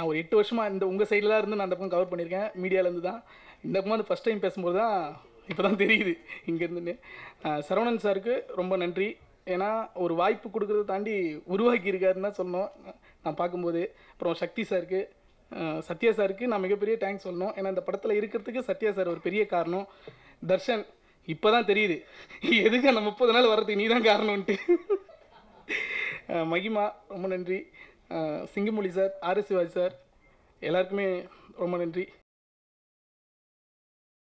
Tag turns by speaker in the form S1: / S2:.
S1: நான் ஒரு எட்டு வருஷமாக இந்த உங்கள் சைடில் தான் இருந்து நான் அந்த பக்கம் கவர் பண்ணியிருக்கேன் மீடியாவிலேருந்து தான் இந்த பக்கம் வந்து ஃபஸ்ட் டைம் பேசும்போது தான் இப்போ தான் தெரியுது இங்கேருந்துன்னு சரவணன் சாருக்கு ரொம்ப நன்றி ஏன்னா ஒரு வாய்ப்பு கொடுக்கறத தாண்டி உருவாக்கி இருக்காருன்னு தான் சொன்னோம் நான் பார்க்கும்போது அப்புறம் சக்தி சாருக்கு அஹ், சத்யா சாருக்கு நான் மிகப்பெரிய தேங்க்ஸ் சொல்லணும் ஏன்னா இந்த படத்தில் இருக்கிறதுக்கு சத்யா சார் ஒரு பெரிய காரணம் தர்ஷன் இப்போ தான் தெரியுது எதுக்கு அந்த முப்பது நாள் வர்றதுக்கு நீ தான் காரணம்ன்ட்டு அஹ், மகிமா ரொம்ப நன்றி அஹ், Singamozhi sir R S Sivaji sir எல்லாருக்குமே ரொம்ப நன்றி